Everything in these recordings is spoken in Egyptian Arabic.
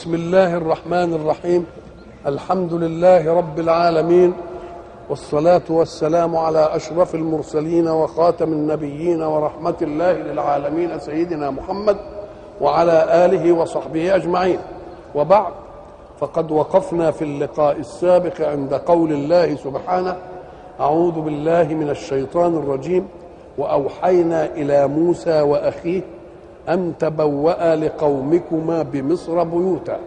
بسم الله الرحمن الرحيم الحمد لله رب العالمين والصلاة والسلام على أشرف المرسلين وخاتم النبيين ورحمة الله للعالمين سيدنا محمد وعلى آله وصحبه أجمعين وبعد فقد وقفنا في اللقاء السابق عند قول الله سبحانه أعوذ بالله من الشيطان الرجيم وأوحينا إلى موسى وأخيه أن تبوأ لقومكما بمصر بيوتا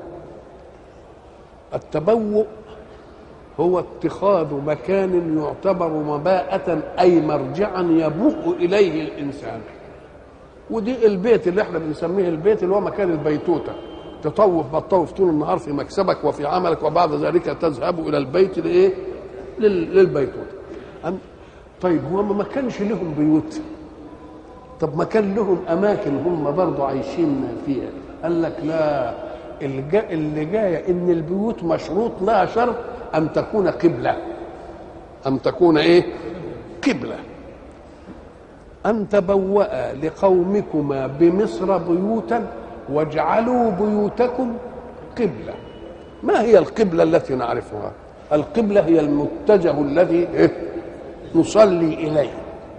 التبوؤ هو اتخاذ مكان يعتبر مباءة أي مرجعا يبوء إليه الإنسان ودي البيت اللي احنا بنسميه البيت اللي هو مكان البيتوتة تطوف بتطوف طول النهار في مكسبك وفي عملك وبعد ذلك تذهب إلى البيت لإيه؟ للبيتوتة طيب هو ما كانش لهم بيوت طب ما كان لهم اماكن هم برضه عايشين فيها قال لك لا اللي جايه ان البيوت مشروط لها شرط ان تكون قبله ان تكون ايه قبله ان تبوأ لقومكما بمصر بيوتا واجعلوا بيوتكم قبله ما هي القبله التي نعرفها القبله هي المتجه الذي نصلي اليه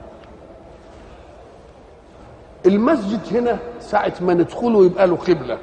المسجد هنا ساعة ما ندخله يبقى له قبلة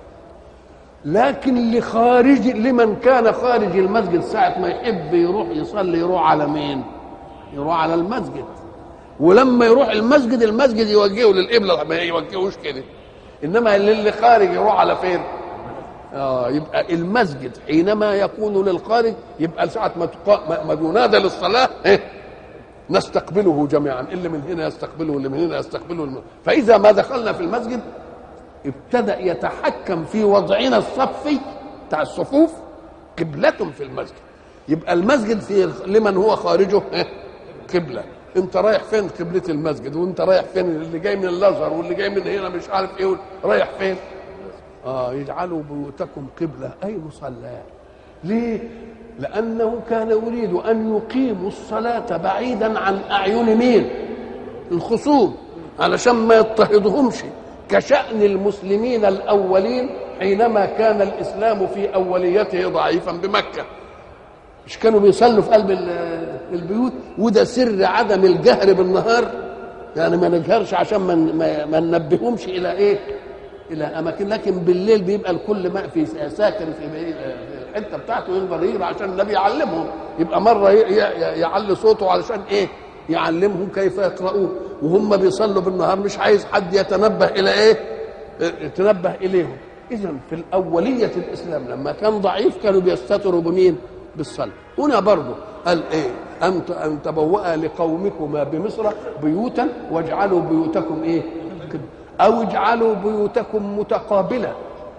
لكن لخارج لمن كان خارج المسجد ساعة ما يحب يروح يصلي يروح على مين؟ يروح على المسجد ولما يروح المسجد المسجد يوجهه للقبلة ما يوجهوش كده إنما اللي خارج يروح على فين؟ آه يبقى المسجد حينما يكون للخارج يبقى ساعة ما تقا... ما ينادى للصلاة إيه؟ نستقبله جميعا اللي من هنا يستقبله اللي من هنا يستقبله الم... فاذا ما دخلنا في المسجد ابتدا يتحكم في وضعنا الصفي بتاع الصفوف قبلة في المسجد يبقى المسجد في لمن هو خارجه قبلة انت رايح فين قبلة المسجد وانت رايح فين اللي جاي من الازهر واللي جاي من هنا مش عارف ايه رايح فين اه يجعلوا بيوتكم قبلة اي مصلى ليه لأنه كان يريد أن يقيموا الصلاة بعيدا عن أعين مين؟ الخصوم علشان ما يضطهدهمش كشأن المسلمين الأولين حينما كان الإسلام في أوليته ضعيفا بمكة مش كانوا بيصلوا في قلب البيوت وده سر عدم الجهر بالنهار يعني ما نجهرش عشان ما ما ننبههمش إلى إيه؟ إلى أماكن لكن بالليل بيبقى الكل ما في ساكن في الحته بتاعته يقدر يقرا عشان النبي يعلمهم يبقى مره يعلي صوته علشان ايه يعلمهم كيف يقرؤون وهم بيصلوا بالنهار مش عايز حد يتنبه الى ايه يتنبه اليهم اذا في الاوليه الاسلام لما كان ضعيف كانوا بيستتروا بمين بالصلاه هنا برضه قال ايه ان ان تبوأ لقومكما بمصر بيوتا واجعلوا بيوتكم ايه او اجعلوا بيوتكم متقابله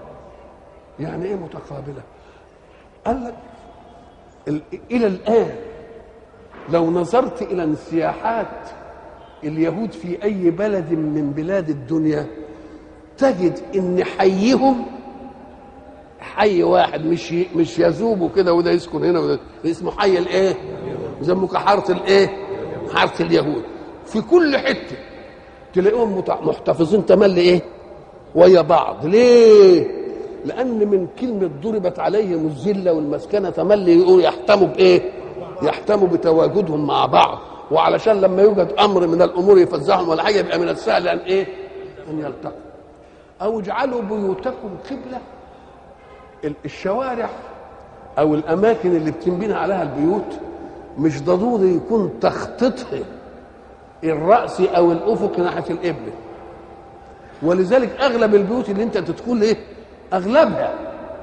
يعني ايه متقابله قال لك الى الان لو نظرت الى انسياحات اليهود في اي بلد من بلاد الدنيا تجد ان حيهم حي واحد مش مش يذوبوا كده وده يسكن هنا وده اسمه حي الايه؟ يسموك حاره الايه؟ حاره اليهود في كل حته تلاقيهم محتفظين تملي ايه؟ ويا بعض ليه؟ لان من كلمه ضربت عليهم الذله والمسكنه تملي يقول يحتموا بايه؟ يحتموا بتواجدهم مع بعض وعلشان لما يوجد امر من الامور يفزعهم ولا حاجه يبقى من السهل ان ايه؟ ان يلتقوا. او اجعلوا بيوتكم قبله الشوارع او الاماكن اللي بتنبني عليها البيوت مش ضروري يكون تخطيطها الرأسي او الافق ناحيه القبله. ولذلك اغلب البيوت اللي انت تدخل ايه؟ اغلبها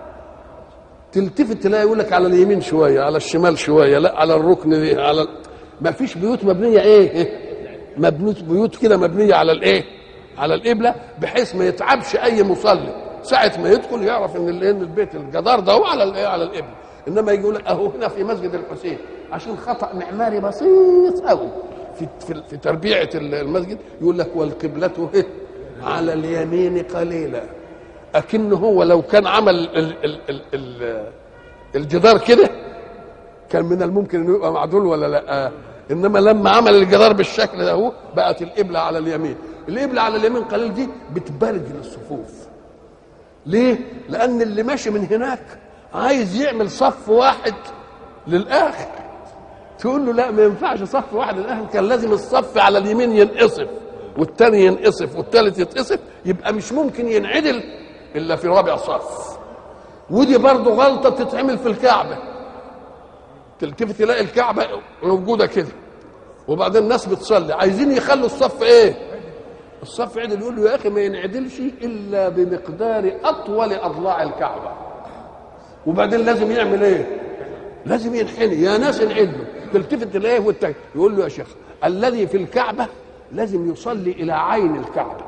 تلتفت تلاقي يقول لك على اليمين شويه على الشمال شويه لا على الركن دي على ما فيش بيوت مبنيه ايه مبنوت بيوت كده مبنيه على الايه على القبله بحيث ما يتعبش اي مصلي ساعه ما يدخل يعرف ان ان البيت الجدار ده هو على الايه على القبله انما يجي يقول لك اهو هنا في مسجد الحسين عشان خطا معماري بسيط قوي في في, في تربيعه المسجد يقول لك والقبله على اليمين قليلا اكن هو لو كان عمل ال ال ال ال الجدار كده كان من الممكن انه يبقى معدول ولا لا انما لما عمل الجدار بالشكل ده هو بقت القبله على اليمين القبله على اليمين قليل دي بتبرد الصفوف ليه لان اللي ماشي من هناك عايز يعمل صف واحد للاخر تقول له لا ما ينفعش صف واحد للاخر كان لازم الصف على اليمين ينقصف والتاني ينقصف والتالت يتقصف يبقى مش ممكن ينعدل الا في رابع صف ودي برضه غلطه بتتعمل في الكعبه تلتفت تلاقي الكعبه موجوده كده وبعدين الناس بتصلي عايزين يخلوا الصف ايه الصف عدل يقول له يا اخي ما ينعدلش الا بمقدار اطول اضلاع الكعبه وبعدين لازم يعمل ايه لازم ينحني يا ناس انعدلوا تلتفت تلاقيه والتاني يقول له يا شيخ الذي في الكعبه لازم يصلي الى عين الكعبه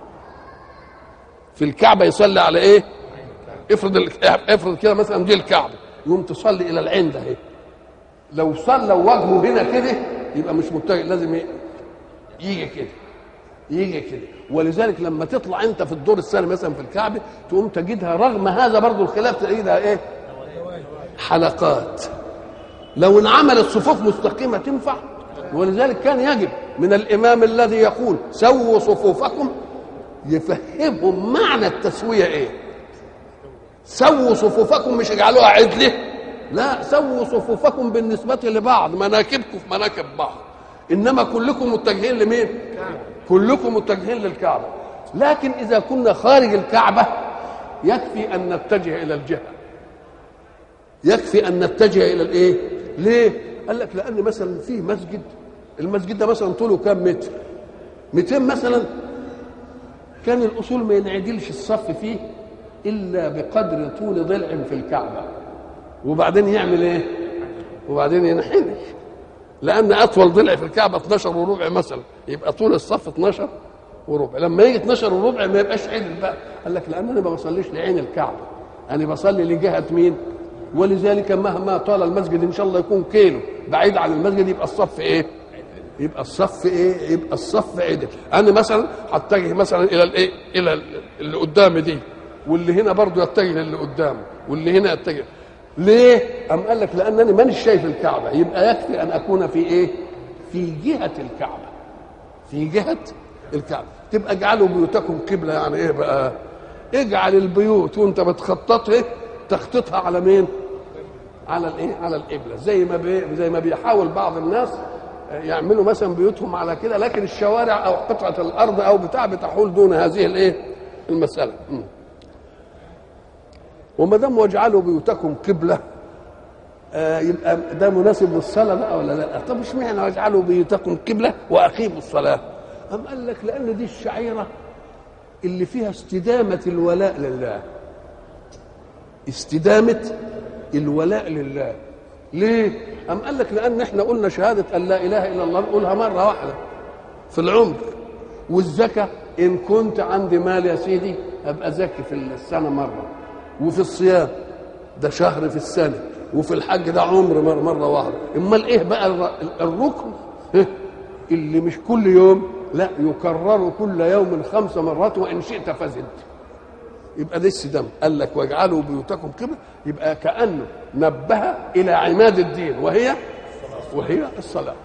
في الكعبه يصلي على ايه افرض ال- افرض كده مثلا دي الكعبه يقوم تصلي الى العين ده اهي لو صلى وجهه هنا كده يبقى مش متجه لازم ي- يجي كده يجي كده ولذلك لما تطلع انت في الدور الثاني مثلا في الكعبه تقوم تجدها رغم هذا برضو الخلاف تجدها ايه حلقات لو انعملت صفوف مستقيمه تنفع ولذلك كان يجب من الامام الذي يقول سووا صفوفكم يفهمهم معنى التسويه ايه سووا صفوفكم مش اجعلوها عدله لا سووا صفوفكم بالنسبة لبعض مناكبكم في مناكب بعض إنما كلكم متجهين لمين كلكم متجهين للكعبة لكن إذا كنا خارج الكعبة يكفي أن نتجه إلى الجهة يكفي أن نتجه إلى الإيه ليه قال لك لأن مثلا في مسجد المسجد ده مثلا طوله كام متر 200 مثلا كان الأصول ما ينعدلش الصف فيه إلا بقدر طول ضلع في الكعبة وبعدين يعمل ايه وبعدين ينحني لان اطول ضلع في الكعبه 12 وربع مثلا يبقى طول الصف 12 وربع لما يجي 12 وربع ما يبقاش عدل بقى قال لك لان انا ما بصليش لعين الكعبه انا بصلي لجهه مين ولذلك مهما طال المسجد ان شاء الله يكون كيلو بعيد عن المسجد يبقى الصف ايه يبقى الصف ايه يبقى الصف عدل انا مثلا هتجه مثلا الى الايه الى اللي قدامي دي واللي هنا برضه يتجه للي قدامه واللي هنا يتجه ليه ام قال لك لانني مانيش شايف الكعبه يبقى يكفي ان اكون في ايه في جهه الكعبه في جهه الكعبه تبقى اجعلوا بيوتكم قبله يعني ايه بقى اجعل البيوت وانت بتخططها تخطيطها على مين على الايه على القبله زي ما بي زي ما بيحاول بعض الناس يعملوا مثلا بيوتهم على كده لكن الشوارع او قطعه الارض او بتاع بتحول دون هذه الايه المساله م. وما دام واجعلوا بيوتكم قبله آه يبقى ده مناسب للصلاه بقى ولا لا؟ طب اشمعنى واجعلوا بيوتكم قبله واقيموا الصلاه؟ أم قال لك لان دي الشعيره اللي فيها استدامه الولاء لله. استدامه الولاء لله. ليه؟ أم قال لك لأن احنا قلنا شهادة أن لا إله إلا الله نقولها مرة واحدة في العمر والزكاة إن كنت عندي مال يا سيدي أبقى زكي في السنة مرة وفي الصيام ده شهر في السنة وفي الحج ده عمر مرة, مرة واحدة أمال إيه بقى الركن اللي مش كل يوم لا يكرر كل يوم خمس مرات وإن شئت فزد يبقى ده السدام قال لك واجعلوا بيوتكم قبلة يبقى كأنه نبه إلى عماد الدين وهي وهي الصلاة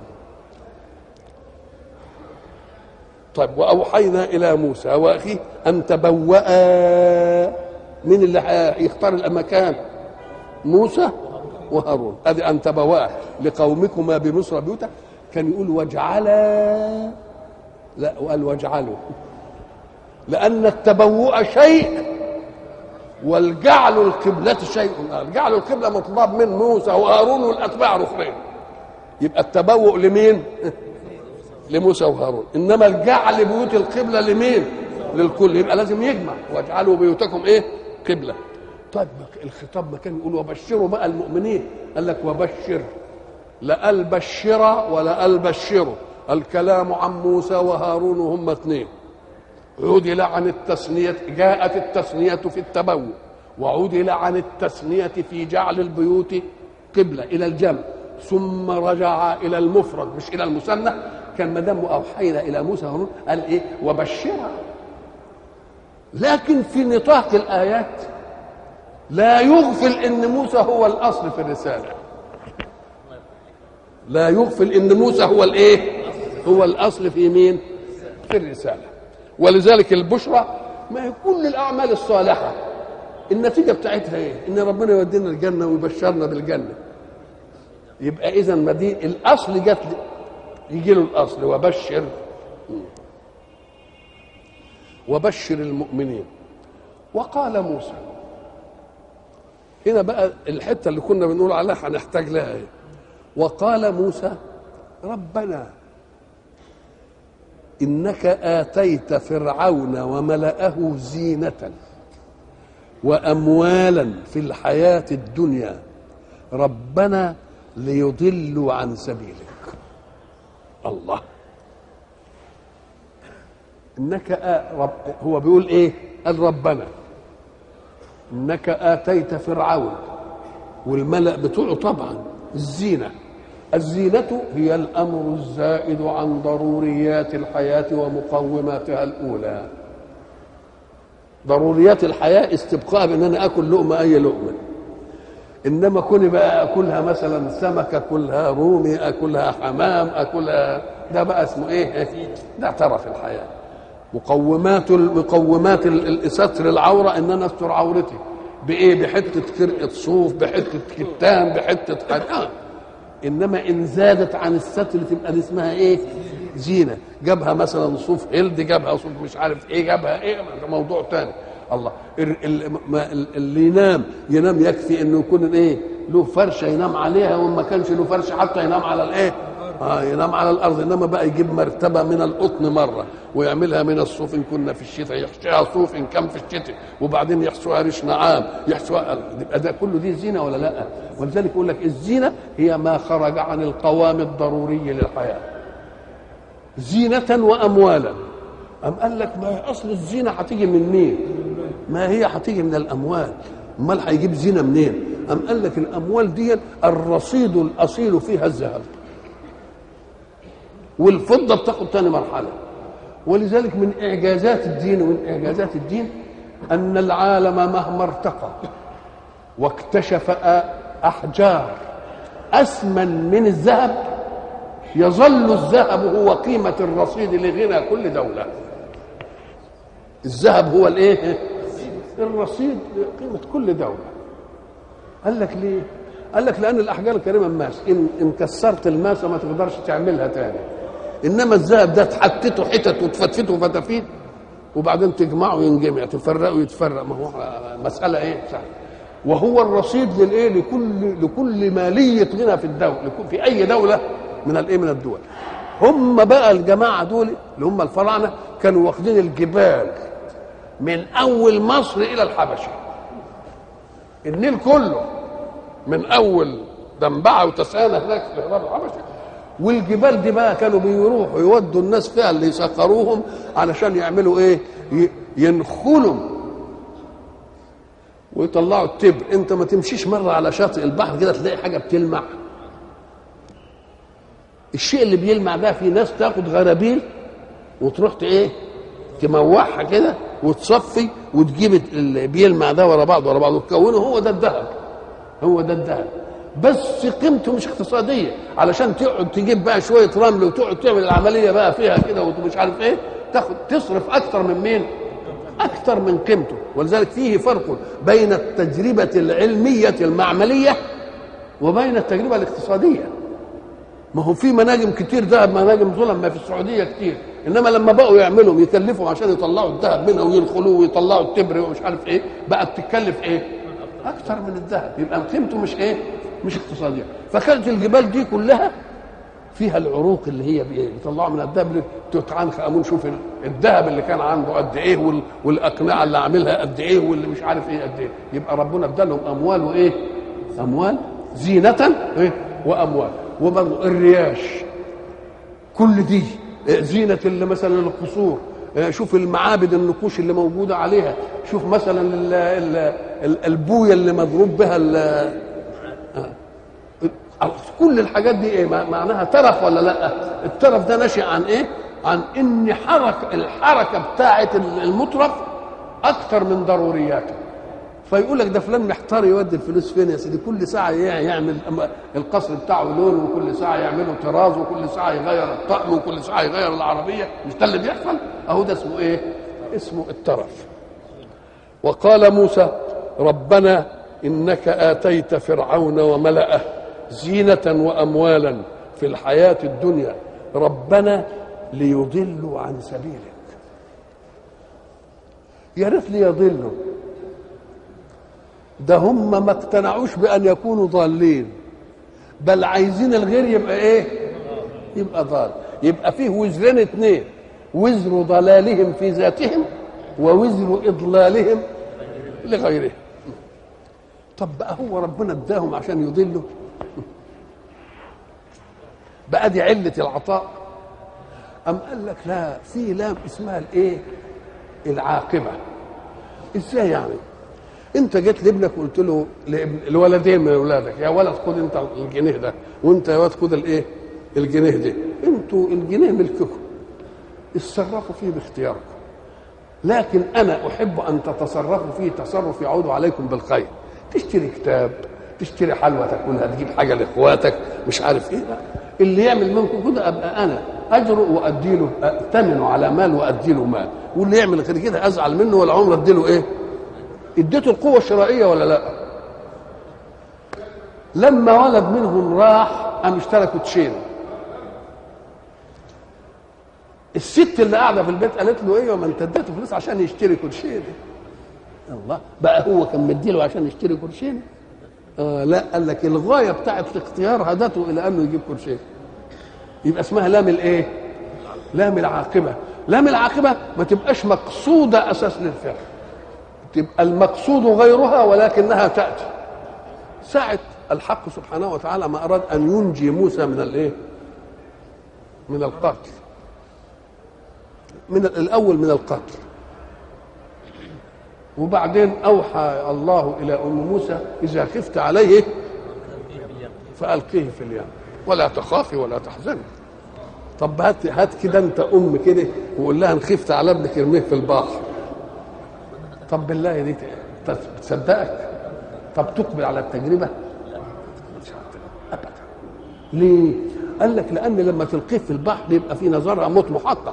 طيب وأوحينا إلى موسى وأخيه أن تبوأ من اللي يختار المكان موسى وهارون ادي ان تبوا لقومكما بمصر بيوتا كان يقول واجعلا لا وقال واجعلوا لان التبوء شيء والجعل القبلة شيء آخر جعل القبلة مطلوب من موسى وهارون والأتباع الأخرين يبقى التبوء لمين؟ لموسى وهارون إنما الجعل بيوت القبلة لمين؟ للكل يبقى لازم يجمع واجعلوا بيوتكم إيه؟ قبلة طيب الخطاب ما كان يقول وبشروا بقى المؤمنين قال لك وبشر لا البشر ولا البشر الكلام عن موسى وهارون وهم اثنين عدل عن التثنية جاءت التثنية في التبوء وعدل عن التثنية في جعل البيوت قبلة إلى الجمع ثم رجع إلى المفرد مش إلى المثنى كان ما دام أوحينا إلى موسى هارون قال إيه وبشرها لكن في نطاق الآيات لا يغفل ان موسى هو الاصل في الرساله لا يغفل ان موسى هو الايه هو الاصل في مين في الرساله ولذلك البشرى ما هي كل الاعمال الصالحه النتيجه بتاعتها ايه ان ربنا يودينا الجنه ويبشرنا بالجنه يبقى اذا ما دي الاصل جت يجي له الاصل وبشر وبشر المؤمنين وقال موسى هنا بقى الحته اللي كنا بنقول عليها هنحتاج لها ايه وقال موسى ربنا انك اتيت فرعون وملاه زينه واموالا في الحياه الدنيا ربنا ليضلوا عن سبيلك الله انك آ... رب هو بيقول ايه قال ربنا انك اتيت فرعون والملا بتوعه طبعا الزينه الزينه هي الامر الزائد عن ضروريات الحياه ومقوماتها الاولى ضروريات الحياه استبقاء بان انا اكل لقمه اي لقمه انما كوني بقى اكلها مثلا سمك اكلها رومي اكلها حمام اكلها ده بقى اسمه ايه ده ترف الحياه مقومات مقومات ستر العوره ان انا استر عورتي بايه بحته فرقه صوف بحته كتان بحته حاجه انما ان زادت عن الستر تبقى دي اسمها ايه زينه جابها مثلا صوف هلد جابها صوف مش عارف ايه جابها ايه ده موضوع تاني الله اللي ينام ينام يكفي انه يكون ايه له فرشه ينام عليها وما كانش له فرشه حتى ينام على الايه آه ينام على الارض انما بقى يجيب مرتبه من القطن مره ويعملها من الصوف ان كنا في الشتاء يحشيها صوف ان كان في الشتاء وبعدين يحشوها ريش نعام يحشوها يبقى ده كله دي زينه ولا لا؟ ولذلك يقول لك الزينه هي ما خرج عن القوام الضروري للحياه. زينه واموالا. أم قال لك ما هي اصل الزينه هتيجي من مين؟ ما هي هتيجي من الاموال. امال هيجيب زينه منين؟ أم قال لك الاموال دي الرصيد الاصيل فيها الذهب. والفضه بتاخد تاني مرحله ولذلك من اعجازات الدين ومن اعجازات الدين ان العالم مهما ارتقى واكتشف احجار اثمن من الذهب يظل الذهب هو قيمه الرصيد لغنى كل دوله الذهب هو الايه الرصيد قيمه كل دوله قال لك ليه قال لك لان الاحجار الكريمه ماس ان ان كسرت الماسه ما تقدرش تعملها تاني انما الذهب ده تحتته حتت وتفتفته فتافيت وبعدين تجمعه ينجمع تفرقه يتفرق ما هو مساله ايه صح وهو الرصيد للايه لكل لكل ماليه غنى في الدوله في اي دوله من الايه من الدول هم بقى الجماعه دول اللي هم الفراعنه كانوا واخدين الجبال من اول مصر الى الحبشه النيل كله من اول دنبعه وتسانه هناك في غرب الحبشه والجبال دي بقى كانوا بيروحوا يودوا الناس فيها اللي يسخروهم علشان يعملوا ايه ينخلوا ويطلعوا التبر انت ما تمشيش مره على شاطئ البحر كده تلاقي حاجه بتلمع الشيء اللي بيلمع ده في ناس تاخد غرابيل وتروح ايه تموحها كده وتصفي وتجيب اللي بيلمع ده ورا بعض ورا بعض وتكونه هو ده الذهب هو ده الذهب بس قيمته مش اقتصاديه علشان تقعد تجيب بقى شويه رمل وتقعد تعمل العمليه بقى فيها كده ومش عارف ايه تاخد تصرف اكتر من مين؟ اكتر من قيمته ولذلك فيه فرق بين التجربه العلميه المعمليه وبين التجربه الاقتصاديه ما هو في مناجم كتير ذهب مناجم ظلم ما في السعوديه كتير انما لما بقوا يعملوا يكلفوا عشان يطلعوا الذهب منها وينخلوه ويطلعوا التبر ومش عارف ايه بقت تتكلف ايه؟ اكتر من الذهب يبقى قيمته مش ايه؟ مش اقتصاديه فكانت الجبال دي كلها فيها العروق اللي هي بيطلعوا من الذهب توت عنخ امون شوف الذهب اللي كان عنده قد ايه والاقنعه اللي عاملها قد ايه واللي مش عارف ايه قد ايه يبقى ربنا ادالهم اموال وايه؟ اموال زينه إيه؟ واموال وبرضه الرياش كل دي زينه اللي مثلا القصور شوف المعابد النقوش اللي موجوده عليها شوف مثلا ال ال البويه اللي مضروب بها كل الحاجات دي ايه معناها ترف ولا لا الترف ده ناشئ عن ايه عن ان حركه الحركه بتاعه المترف اكتر من ضرورياته فيقول لك ده فلان محتار يودي الفلوس فين يا سيدي كل ساعه يعمل القصر بتاعه لون وكل ساعه يعمله طراز وكل ساعه يغير الطقم وكل ساعه يغير العربيه مش ده اللي بيحصل اهو ده اسمه ايه اسمه الترف وقال موسى ربنا انك اتيت فرعون وملأه زينة واموالا في الحياة الدنيا ربنا ليضلوا عن سبيلك يا ريت ليضلوا ده هم ما اقتنعوش بان يكونوا ضالين بل عايزين الغير يبقى ايه يبقى ضال يبقى فيه وزرين اثنين وزر ضلالهم في ذاتهم ووزر اضلالهم لغيرهم طب بقى هو ربنا اداهم عشان يضلوا بقى دي علة العطاء أم قال لك لا في لام اسمها الايه العاقبة ازاي يعني انت جيت لابنك وقلت له لابن الولدين من اولادك يا ولد خد انت الجنيه ده وانت يا ولد خد الايه الجنيه ده انتوا الجنيه ملككم اتصرفوا فيه باختياركم لكن انا احب ان تتصرفوا فيه تصرف يعود عليكم بالخير تشتري كتاب تشتري حلوى تاكلها تجيب حاجه لاخواتك مش عارف ايه لا اللي يعمل منكم كده ابقى انا اجرؤ وادي له ائتمنه على مال وادي له مال واللي يعمل غير كده ازعل منه ولا عمر ادي له ايه اديته القوه الشرائيه ولا لا لما ولد منهم راح قام اشترى كوتشين الست اللي قاعده في البيت قالت له ايه وما انت اديته فلوس عشان يشتري كوتشين الله بقى هو كان مديله عشان يشتري كوتشين آه لا قال لك الغايه بتاعت الاختيار هدته الى انه يجيب كوتشين يبقى اسمها لام الايه لام العاقبه لام العاقبه ما تبقاش مقصوده اساس للفعل تبقى المقصود غيرها ولكنها تاتي ساعه الحق سبحانه وتعالى ما اراد ان ينجي موسى من الايه من القتل من الاول من القتل وبعدين اوحى الله الى ام موسى اذا خفت عليه فالقيه في اليم ولا تخافي ولا تحزني طب هات هات كده انت ام كده وقول لها ان خفت على ابنك ارميه في البحر طب بالله دي تصدقك طب تقبل على التجربه مش ابدا ليه قال لك لان لما تلقيه في البحر يبقى في نظرها موت محقق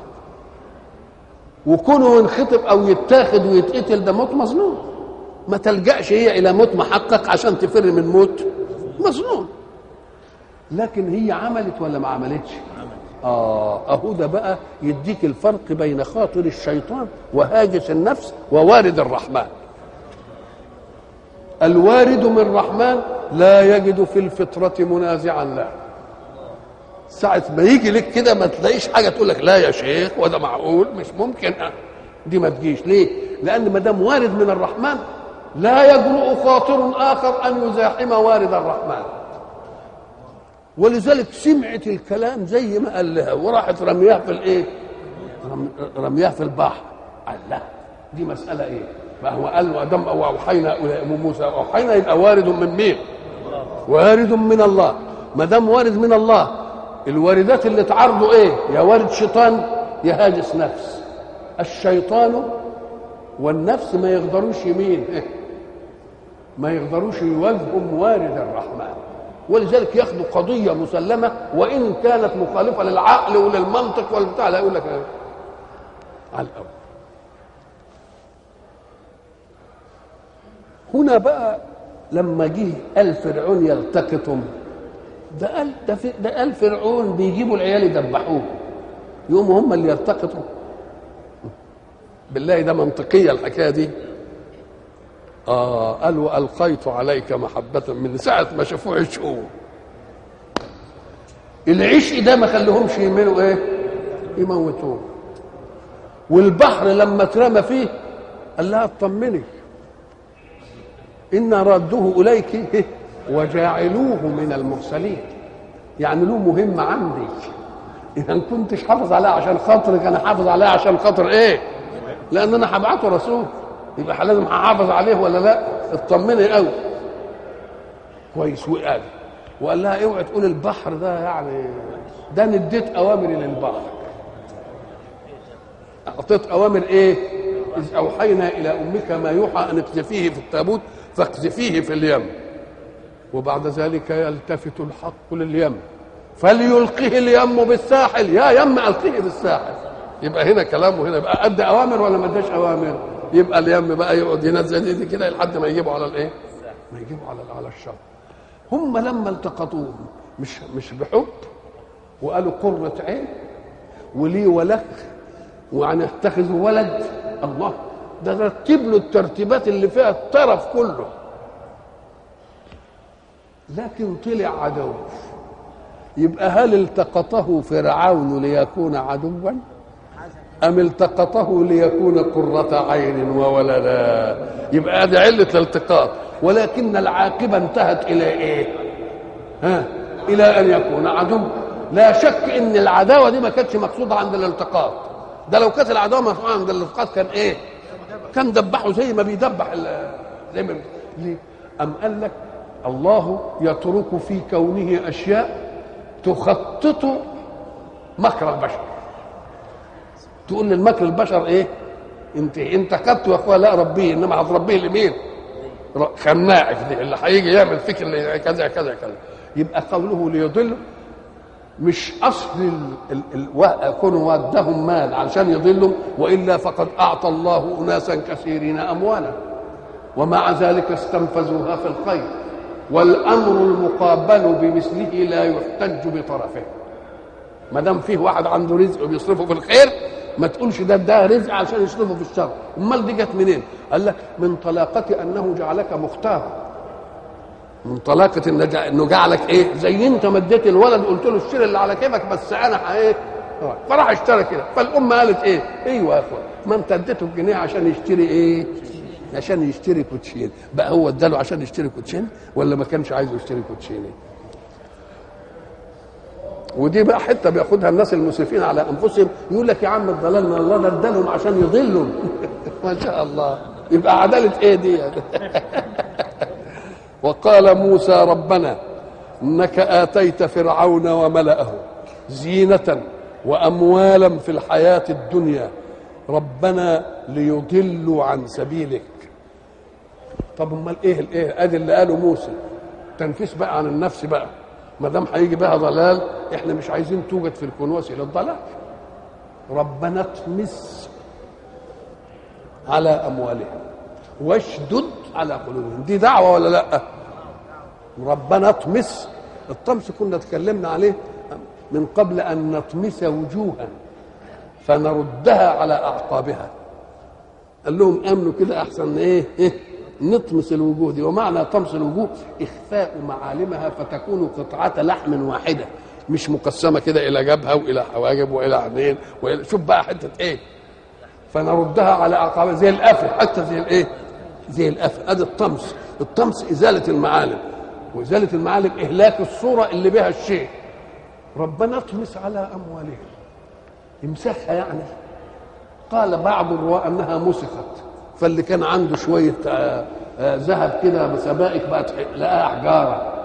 وكونه ينخطب او يتاخد ويتقتل ده موت مظنون ما تلجاش هي الى موت محقق عشان تفر من موت مظنون لكن هي عملت ولا ما عملتش اه اهو ده بقى يديك الفرق بين خاطر الشيطان وهاجس النفس ووارد الرحمن الوارد من الرحمن لا يجد في الفطرة منازعا له ساعة ما يجي لك كده ما تلاقيش حاجة تقول لك لا يا شيخ وده معقول مش ممكن دي ما تجيش ليه؟ لأن ما دام وارد من الرحمن لا يجرؤ خاطر آخر أن يزاحم وارد الرحمن ولذلك سمعت الكلام زي ما قال لها وراحت رمياه في الايه؟ رمياه في البحر قال لا دي مسألة ايه؟ فهو قال له ادم او اوحينا الى ام موسى اوحينا يبقى وارد من مين؟ وارد من الله ما دام وارد من الله الواردات اللي تعرضه ايه يا وارد شيطان يا هاجس نفس الشيطان والنفس ما يقدروش يمين ما يقدروش يواجهوا موارد الرحمن ولذلك ياخدوا قضيه مسلمه وان كانت مخالفه للعقل وللمنطق والبتاع لا يقول لك على الاول هنا بقى لما جه قال فرعون يلتقطهم ده قال ده, ده قال فرعون بيجيبوا العيال يذبحوه يقوموا هم اللي يلتقطوا بالله ده منطقيه الحكايه دي اه قال والقيت عليك محبه من ساعه ما شافوه عشقوه العشق ده ما خليهمش يعملوا ايه يموتوه والبحر لما اترمى فيه قال لها اطمني إن رادوه إليك وجاعلوه من المرسلين يعني له مهمة عندي إذا كنتش حافظ عليها عشان خاطرك أنا حافظ عليها عشان خاطر إيه؟ لأن أنا هبعته رسول يبقى لازم هحافظ عليه ولا لا؟ اطمني قوي كويس وقال وقال لها اوعي تقول البحر ده يعني ده نديت أوامري للبحر أعطيت أوامر إيه؟ إذ أوحينا إلى أمك ما يوحى أن اقذفيه في التابوت فاقذفيه في اليم وبعد ذلك يلتفت الحق لليم فليلقه اليم بالساحل يا يم القيه بالساحل يبقى هنا كلامه هنا يبقى ادى اوامر ولا ما اداش اوامر يبقى اليم بقى يقعد ينزل دي كده لحد ما يجيبوا على الايه ما يجيبوا على على الشر هم لما التقطوهم مش مش بحب وقالوا قرة عين ولي ولك وهنتخذ ولد الله ده رتب له الترتيبات اللي فيها الطرف كله لكن طلع عدو يبقى هل التقطه فرعون ليكون عدوا أم التقطه ليكون قرة عين وولدا يبقى هذه علة الالتقاط ولكن العاقبة انتهت إلى إيه ها إلى أن يكون عدو لا شك إن العداوة دي ما كانتش مقصودة عند الالتقاط ده لو كانت العداوة مقصودة عند الالتقاط كان إيه كان دبحه زي ما بيدبح زي ما ليه أم قال لك الله يترك في كونه أشياء تخطط مكر البشر تقول للمكر البشر ايه انت انت خدته يا اخويا لا ربيه انما هتربيه لمين خناعك دي اللي هيجي يعمل فيك اللي كذا كذا كذا يبقى قوله ليضل مش اصل ال ال ال كونوا ودهم مال علشان يضلوا والا فقد اعطى الله اناسا كثيرين اموالا ومع ذلك استنفذوها في الخير والامر المقابل بمثله لا يحتج بطرفه ما دام فيه واحد عنده رزق وبيصرفه في الخير ما تقولش ده ده رزق عشان يصرفه في الشر امال دي جت منين قال لك من طلاقه انه جعلك مختار من طلاقة انه جعلك ايه زي انت مديت الولد قلت له اشتري اللي على كيفك بس انا ايه فراح اشترى كده فالام قالت ايه ايوه يا اخوان ما انت اديته الجنيه عشان يشتري ايه عشان يشتري كوتشين بقى هو اداله عشان يشتري كوتشين ولا ما كانش عايز يشتري كوتشين ودي بقى حته بياخدها الناس المسرفين على انفسهم يقول لك يا عم الضلال من الله ده ادالهم عشان يضلوا ما شاء الله يبقى عداله ايه دي وقال موسى ربنا انك اتيت فرعون وملأه زينة واموالا في الحياة الدنيا ربنا ليضلوا عن سبيلك طب امال ايه الايه ادي اللي قاله موسى تنفيس بقى عن النفس بقى ما دام هيجي بها ضلال احنا مش عايزين توجد في الكون وسيله الضلال ربنا اطمس على اموالهم واشدد على قلوبهم دي دعوه ولا لا ربنا اطمس الطمس كنا اتكلمنا عليه من قبل ان نطمس وجوها فنردها على اعقابها قال لهم امنوا كده احسن ايه, إيه؟ نطمس الوجوه دي ومعنى طمس الوجوه اخفاء معالمها فتكون قطعه لحم واحده مش مقسمه كده الى جبهه والى حواجب والى عينين وإلى شوف بقى حته ايه فنردها على اعقابها زي القفل حتى زي الايه زي القفل ادي الطمس الطمس ازاله المعالم وازاله المعالم اهلاك الصوره اللي بها الشيء ربنا اطمس على اموالهم امسكها يعني قال بعض الرواة انها مسخت فاللي كان عنده شويه آه آه ذهب كده بسبائك بقت لقاها حجاره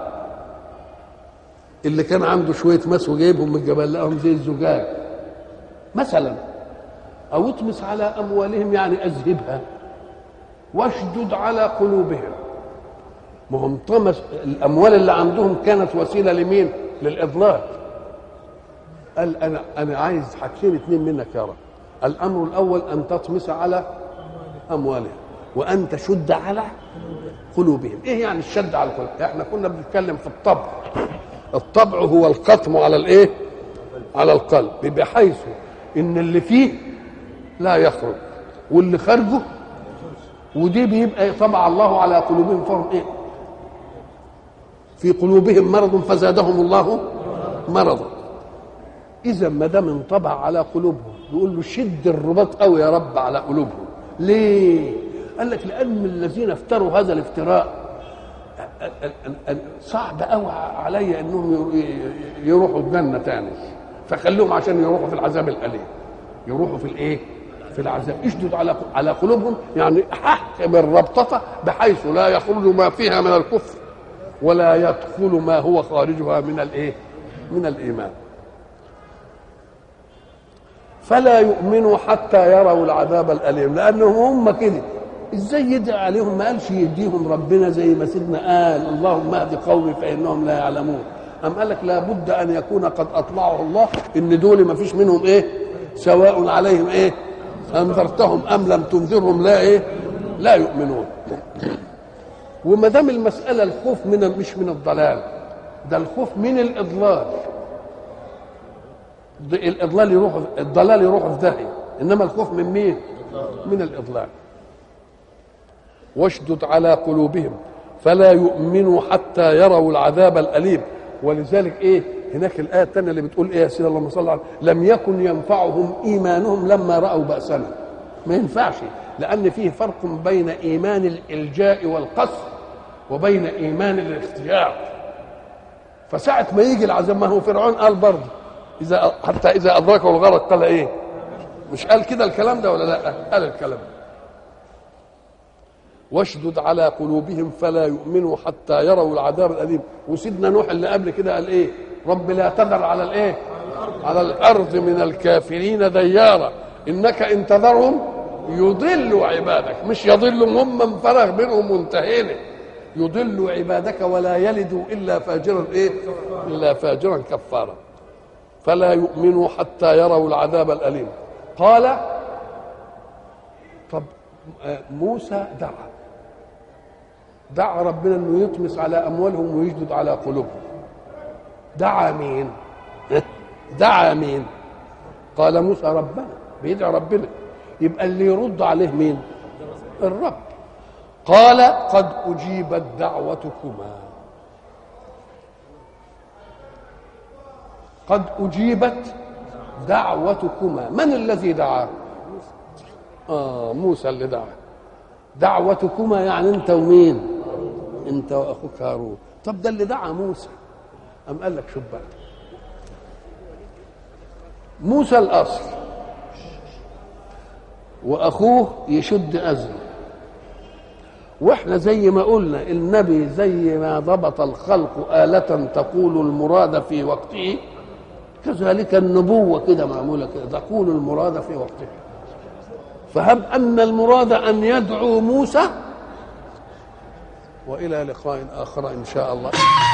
اللي كان عنده شويه مس وجايبهم من الجبل لقاهم زي الزجاج مثلا او اطمس على اموالهم يعني اذهبها واشدد على قلوبهم ما هم طمس الاموال اللي عندهم كانت وسيله لمين للاضلال قال انا انا عايز حاجتين اتنين منك يا رب الامر الاول ان تطمس على اموالهم وان تشد على قلوبهم ايه يعني الشد على القلوب احنا كنا بنتكلم في الطبع الطبع هو القطم على الايه على القلب بحيث ان اللي فيه لا يخرج واللي خارجه ودي بيبقى طبع الله على قلوبهم فهم ايه في قلوبهم مرض فزادهم الله مرضا اذا ما دام انطبع على قلوبهم يقول له شد الرباط قوي يا رب على قلوبهم ليه قال لك لان الذين افتروا هذا الافتراء صعب قوي علي انهم يروحوا الجنه تاني فخليهم عشان يروحوا في العذاب الاليم يروحوا في الايه في العذاب اشدد على على قلوبهم يعني حكم الربطه بحيث لا يخرج ما فيها من الكفر ولا يدخل ما هو خارجها من الايه من الايمان فلا يؤمنوا حتى يروا العذاب الاليم لانهم هم كده ازاي يدعي عليهم ما قالش يديهم ربنا زي ما سيدنا قال اللهم اهد قومي فانهم لا يعلمون أم قال لك لابد ان يكون قد اطلعه الله ان دول ما فيش منهم ايه سواء عليهم ايه انذرتهم ام لم تنذرهم لا ايه لا يؤمنون وما دام المساله الخوف من مش من الضلال ده الخوف من الاضلال ده الاضلال يروح الضلال يروح في داهيه انما الخوف من مين من الاضلال واشدد على قلوبهم فلا يؤمنوا حتى يروا العذاب الاليم ولذلك ايه هناك الايه الثانيه اللي بتقول ايه يا سيدي اللهم صل على لم يكن ينفعهم ايمانهم لما راوا باسنا ما ينفعش لان فيه فرق بين ايمان الالجاء والقصر وبين ايمان الاختيار فساعة ما يجي العذاب ما هو فرعون قال برضه إذا حتى إذا أدركه الغرق قال إيه؟ مش قال كده الكلام ده ولا لا؟ قال الكلام ده واشدد على قلوبهم فلا يؤمنوا حتى يروا العذاب الأليم وسيدنا نوح اللي قبل كده قال إيه؟ رب لا تذر على الإيه؟ على الأرض من الكافرين ديارا إنك إن تذرهم يضلوا عبادك مش يضلوا هم من فرغ منهم منتهين يضل عبادك ولا يلد الا فاجرا ايه الا فاجرا كفارا فلا يؤمنوا حتى يروا العذاب الاليم قال طب موسى دعا دعا ربنا انه يطمس على اموالهم ويشدد على قلوبهم دعا مين دعا مين قال موسى ربنا بيدعي ربنا يبقى اللي يرد عليه مين الرب قال قد أجيبت دعوتكما قد أجيبت دعوتكما من الذي دعا آه موسى اللي دعا دعوتكما يعني أنت ومين أنت وأخوك هارون طب ده اللي دعا موسى أم قال لك شوف بقى موسى الأصل وأخوه يشد أزره واحنا زي ما قلنا النبي زي ما ضبط الخلق آلة تقول المراد في وقته كذلك النبوة كده معمولة كده تقول المراد في وقته فهب أن المراد أن يدعو موسى وإلى لقاء آخر إن شاء الله